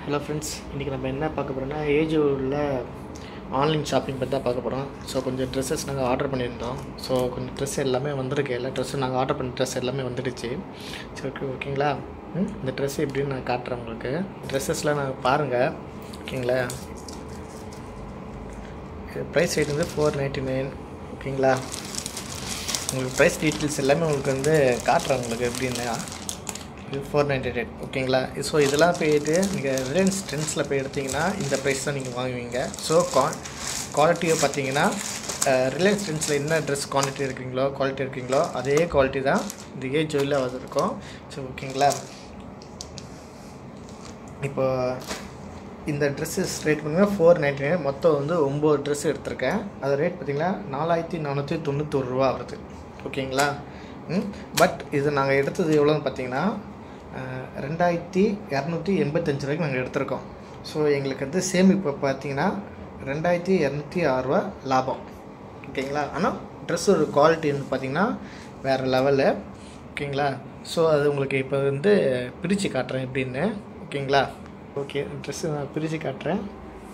Hello friends இன்றைக்கி நம்ம என்ன பார்க்க போகிறோம்னா ஏஜூரில் ஆன்லைன் ஷாப்பிங் பற்றி தான் பார்க்க போகிறோம் ஸோ கொஞ்சம் ட்ரெஸ்ஸஸ் நாங்கள் ஆர்டர் பண்ணியிருந்தோம் ஸோ கொஞ்சம் ட்ரெஸ் எல்லாமே வந்திருக்கு எல்லா ட்ரெஸ்ஸும் நாங்கள் ஆர்டர் பண்ண ட்ரெஸ் எல்லாமே வந்துடுச்சு சரி ஓகே ஓகேங்களா ம் இந்த ட்ரெஸ் எப்படின்னு நான் காட்டுறேன் உங்களுக்கு ட்ரெஸ்ஸஸ்லாம் நான் பாருங்கள் ஓகேங்களா ப்ரைஸ் ரேட் வந்து ஃபோர் நைன்ட்டி நைன் ஓகேங்களா உங்களுக்கு ப்ரைஸ் டீட்டெயில்ஸ் எல்லாமே உங்களுக்கு வந்து காட்டுறேன் உங்களுக்கு எப்படின்னா இது ஃபோர் நைன்டி எயிட் ஓகேங்களா ஸோ இதெல்லாம் போயிட்டு நீங்கள் ரிலையன்ஸ் ட்ரெண்ட்ஸில் போய் எடுத்தீங்கன்னா இந்த ப்ரைஸ் தான் நீங்கள் வாங்குவீங்க ஸோ கா குவாலிட்டியை பார்த்தீங்கன்னா ரிலையன்ஸ் ட்ரெண்ட்ஸில் என்ன ட்ரெஸ் குவான்டிட்டி இருக்கீங்களோ குவாலிட்டி இருக்கீங்களோ அதே குவாலிட்டி தான் இந்த ஏ ஜுவலில் வந்திருக்கும் ஸோ ஓகேங்களா இப்போ இந்த ட்ரெஸ்ஸஸ் ரேட் பார்த்தீங்கன்னா ஃபோர் நைன்டி நைன் மொத்தம் வந்து ஒம்பது ட்ரெஸ் எடுத்திருக்கேன் அது ரேட் பார்த்தீங்கன்னா நாலாயிரத்தி நானூற்றி தொண்ணூத்தொரு ரூபா வருது ஓகேங்களா ம் பட் இது நாங்கள் எடுத்தது எவ்வளோன்னு பார்த்தீங்கன்னா அஹ், ரெண்டாயிரத்தி இரநூத்தி எண்பத்தஞ்சு ரூபாய்க்கு நாங்கள் எடுத்திருக்கோம் ஸோ எங்களுக்கு வந்து சேமிப்பு பார்த்தீங்கன்னா ரெண்டாயிரத்தி இரநூத்தி ஆறுரூவா லாபம் ஓகேங்களா ஆனால் ட்ரெஸ்ஸோட குவாலிட்டி வந்து பார்த்தீங்கன்னா வேறு லெவலு ஓகேங்களா ஸோ அது உங்களுக்கு இப்போ வந்து பிரித்து காட்டுறேன் எப்படின்னு ஓகேங்களா ஓகே ட்ரெஸ்ஸு நான் பிரித்து காட்டுறேன்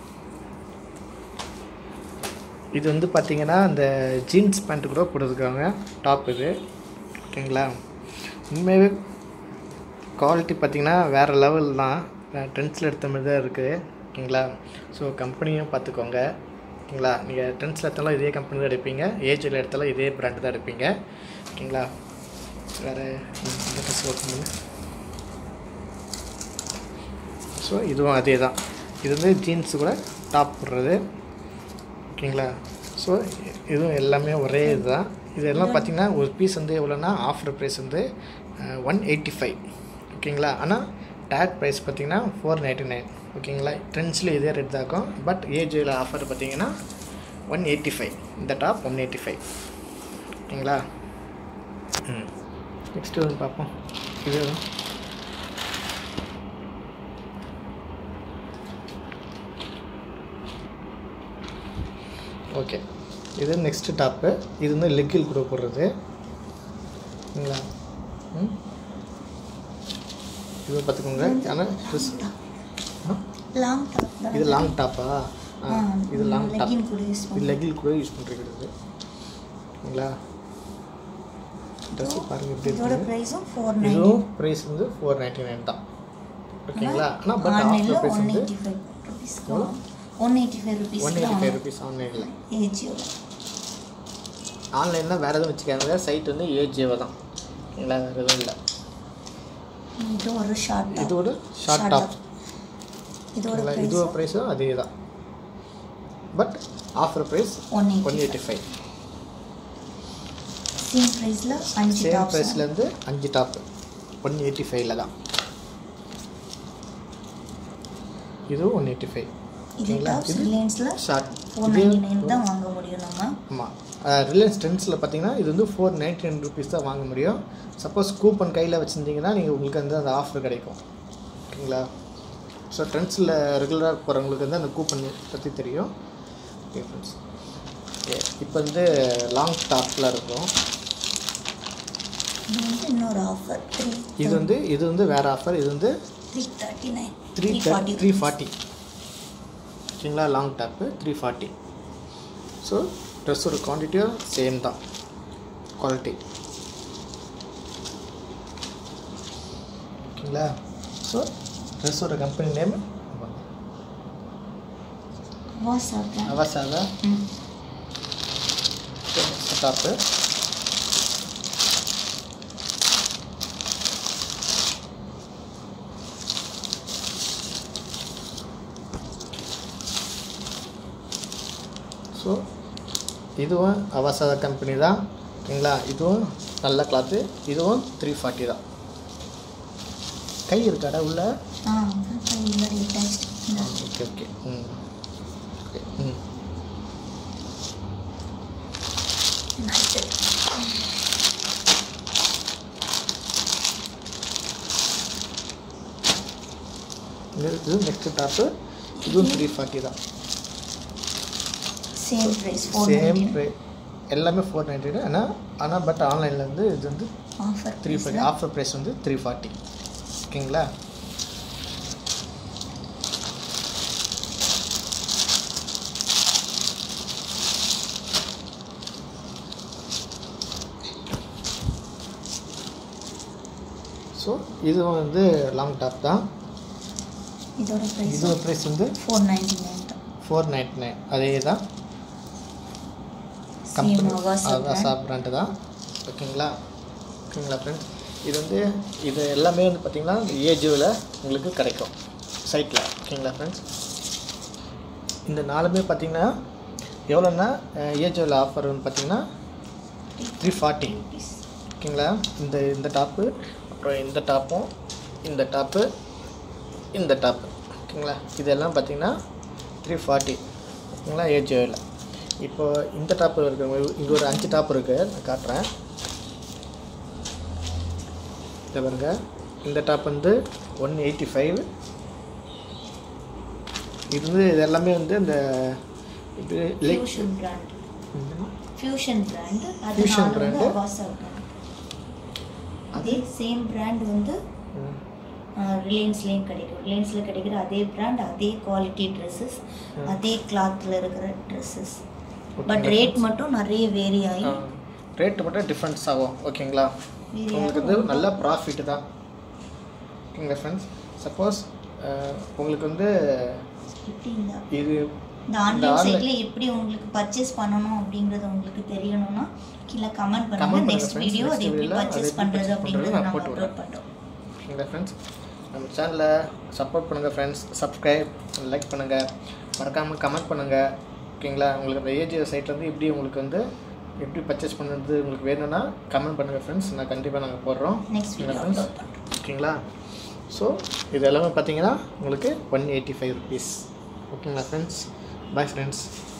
இது வந்து பார்த்தீங்கன்னா அந்த ஜீன்ஸ் பேண்ட்டு கூட போட்டுருக்காங்க டாப் இது ஓகேங்களா உண்மையாகவே குவாலிட்டி பார்த்தீங்கன்னா வேறு லெவல் தான் ட்ரெண்ட்ஸில் எடுத்த மாதிரி தான் இருக்குது ஓகேங்களா ஸோ கம்பெனியும் பார்த்துக்கோங்க ஓகேங்களா நீங்கள் ட்ரெண்ட்ஸில் எடுத்தாலும் இதே கம்பெனி தான் எடுப்பீங்க ஏஜில் எடுத்தாலும் இதே பிராண்டு தான் எடுப்பீங்க ஓகேங்களா வேறு இந்த ட்ரெஸ் ஓப்பன் பண்ணு ஸோ இதுவும் அதே தான் இது வந்து ஜீன்ஸு கூட டாப் போடுறது ஓகேங்களா ஸோ இதுவும் எல்லாமே ஒரே இதுதான் இதெல்லாம் பார்த்தீங்கன்னா ஒரு பீஸ் வந்து எவ்வளோன்னா ஆஃபர் ப்ரைஸ் வந்து ஒன் எயிட்டி ஃபைவ் ஓகேங்களா ஆனால் டேக் ப்ரைஸ் பார்த்தீங்கன்னா ஃபோர் நைன்ட்டி நைன் ஓகேங்களா ட்ரெண்ட்ஸில் இதே ரேட் தான் இருக்கும் பட் ஏஜில் ஆஃபர் பார்த்தீங்கன்னா ஒன் எயிட்டி ஃபைவ் இந்த டாப் ஒன் எயிட்டி ஃபைவ் ஓகேங்களா ம் நெக்ஸ்ட்டு வந்து பார்ப்போம் இது ஓகே இது நெக்ஸ்ட்டு டாப்பு இது வந்து லெக்கில் கூட போடுறது சரிங்களா ம் இது பார்த்துக்கோங்க ஆனால் ட்ரெஸ் லாங் டாப் தான் இது லாங் டாப்பா ஆ இது லாங் டாப் லெகின் கூட யூஸ் இது லெக்கில் கூட யூஸ் பண்ணுறது சரிங்களா ட்ரெஸ்ஸு பாருங்கள் எப்படி இதோட இருக்குது ப்ரைஸும் ஃபோர் நைன் இதுவும் ப்ரைஸ் வந்து ஃபோர் நைன்ட்டி நைன் தான் ஓகேங்களா ஆனால் பட் ஆன்லைனில் ஆஃபர் ப்ரைஸ் ஒன் வந்து eighty five rupees one eighty five rupees one eighty five rupees ஆன்லைனில் ஏஜியோட ஆன்லைனில் வேறு எதுவும் வச்சுக்காங்க சைட் வந்து ஏஜேவை தான் ஓகேங்களா வேறு எதுவும் இல்லை இது ஒரு ஷார்ட் இது ஒரு ஷார்ட் Short டாப் இதோட ஓகேங்களா ப்ரைஸ் இதோட ப்ரைஸும் அதே தான் but offer price one one eighty eighty five same ப்ரைஸில் அஞ்சு சேம் டாப்ஸ் ப்ரைஸ்லேருந்து அஞ்சு டாப் ஒன் எயிட்டி ஃபைவ்ல தான் இதுவும் ஒன் எயிட்டி ஃபைவ் இது டாப்ஸ் ரிலையன்ஸில் ஷார்ட் ஃபோர் நைன்டி நைன் தான் வாங்க முடியும் நம்ம ஆமாம் ரிலையன்ஸ் ட்ரெண்ட்ஸில் பார்த்தீங்கன்னா இது வந்து ஃபோர் நைன்டி நைன் ருபீஸ் தான் வாங்க முடியும் சப்போஸ் கூப்பன் கையில் வச்சுருந்தீங்கன்னா நீங்கள் உங்களுக்கு வந்து அந்த ஆஃபர் கிடைக்கும் ஓகேங்களா ஸோ ட்ரெண்ட்ஸில் ரெகுலராக போகிறவங்களுக்கு வந்து அந்த கூப்பன் பற்றி தெரியும் ஓகே ஃப்ரெண்ட்ஸ் ஓகே இப்போ வந்து லாங் டாப்பில் இருக்கும் இது வந்து இன்னொரு ஆஃபர் த்ரீ இது வந்து இது வந்து வேறு ஆஃபர் இது வந்து three thirty nine three three forty three forty ஓகேங்களா long top three forty so ட்ரெஸ்ஸோட குவான்டிட்டியும் சேம் தான் குவாலிட்டி ஓகேங்களா ஸோ ட்ரெஸ்ஸோட கம்பெனி நேம் வாஸ் ஆஃப்லாம் அவசாதா ம் டாப்பு ஸோ இதுவும் அவசாத கம்பெனி தான் ஓகேங்களா இதுவும் நல்ல கிளாத்து இதுவும் த்ரீ ஃபார்ட்டி தான் கை இருக்காடா உள்ள ஆ முன்னாடி attached okay okay hmm okay hmm இது இது நெக்ஸ்ட் டாப்பு இதுவும் த்ரீ ஃபார்ட்டி தான் சேம் ப்ரைஸ் ஃபோர் சேம் எல்லாமே ஃபோர் நைன்டி ஆனால் ஆனால் பட் ஆன்லைனில் வந்து இது வந்து offer three forty offer price வந்து த்ரீ ஃபார்ட்டி ஓகேங்களா இதுவும் வந்து லாங் டாப் தான் இதோட ப்ரைஸ் இதோட ப்ரைஸ் வந்து ஃபோர் நைன்டி நைன் தான் ஃபோர் நைன்டி நைன் அதே தான் same company Avaasa Avaasa brand தான் ஓகேங்களா ஓகேங்களா ஃப்ரெண்ட்ஸ் இது வந்து இது எல்லாமே வந்து பார்த்திங்கன்னா ஏஜியோவில் உங்களுக்கு கிடைக்கும் சைட்டில் ஓகேங்களா ஃப்ரெண்ட்ஸ் இந்த நாலுமே பார்த்தீங்கன்னா எவ்வளோன்னா ஏஜியோவில் ஆஃபர் வந்து பார்த்தீங்கன்னா த்ரீ ஃபார்ட்டி ருபீஸ் ஓகேங்களா இந்த இந்த டாப்பு அப்புறம் இந்த டாப்பும் இந்த டாப்பு இந்த டாப்பு ஓகேங்களா இதெல்லாம் பார்த்தீங்கன்னா த்ரீ ஃபார்ட்டி ஓகேங்களா ஏஜியோவில் இப்போ இந்த டாப்பு இருக்கு இங்கே ஒரு அஞ்சு டாப் இருக்குது நான் காட்டுறேன் இதை பாருங்க இந்த டாப் வந்து ஒன் எயிட்டி ஃபைவ் இது வந்து இது எல்லாமே வந்து இந்த இது leg- fusion brand fusion brand அது Fusion நாலு வந்து brand. அவாசா பிராண்ட் அதே சேம் பிராண்ட் வந்து ம். ரிலையன்ஸ்லேயும் கிடைக்கும் ரிலையன்ஸில் கிடைக்கிற அதே பிராண்ட் அதே குவாலிட்டி ட்ரெஸ்ஸஸ் அதே கிளாத்தில் இருக்கிற ட்ரெஸ்ஸஸ் பட் ரேட் மட்டும் நிறைய வேரி ஆகி ரேட்டு மட்டும் டிஃப்ரென்ஸ் ஆகும் ஓகேங்களா வேரி உங்களுக்கு வந்து நல்ல ப்ராஃபிட் தான் ஓகேங்களா ஃப்ரெண்ட்ஸ் சப்போஸ் உங்களுக்கு வந்து எப்படி இந்த இது இந்த இந்த ஆன்லைன் online- சைட்ல எப்படி உங்களுக்கு பர்ச்சேஸ் பண்ணணும் அப்படிங்கறது உங்களுக்கு தெரியணும்னா கீழே கமெண்ட் Comment பண்ணுங்க பண்ணுங்க நெக்ஸ்ட் friends. வீடியோ Next அது எப்படி video ல அதை பர்ச்சேஸ் எப்படி பண்றது purchase அப்படிங்கறத பண்றது நான் நம்ம போட்டு அப்லோட் விடுறேன். பண்றோம் ஓகேங்களா ஃப்ரெண்ட்ஸ் நம்ம சேனலை சப்போர்ட் பண்ணுங்கள் ஃப்ரெண்ட்ஸ் சப்ஸ்கிரைப் லைக் பண்ணுங்கள் மறக்காமல் கமெண்ட் பண்ணுங்கள் ஓகேங்களா உங்களுக்கு அந்த ஏஜியோ சைட்லேருந்து எப்படி உங்களுக்கு வந்து எப்படி பர்ச்சேஸ் பண்ணுறது உங்களுக்கு வேணும்னா கமெண்ட் பண்ணுங்கள் ஃப்ரெண்ட்ஸ் நான் கண்டிப்பாக நாங்கள் போடுறோம் நெக்ஸ்ட் வீடியோ ஃப்ரெண்ட்ஸ் அப்லோட் பண்றோம் ஓகேங்களா ஸோ இது எல்லாமே பார்த்தீங்கன்னா உங்களுக்கு ஒன் எயிட்டி ஃபைவ் ருபீஸ் ஓகேங்களா ஃப்ரெண்ட்ஸ் பாய் ஃப்ரெண்ட்ஸ்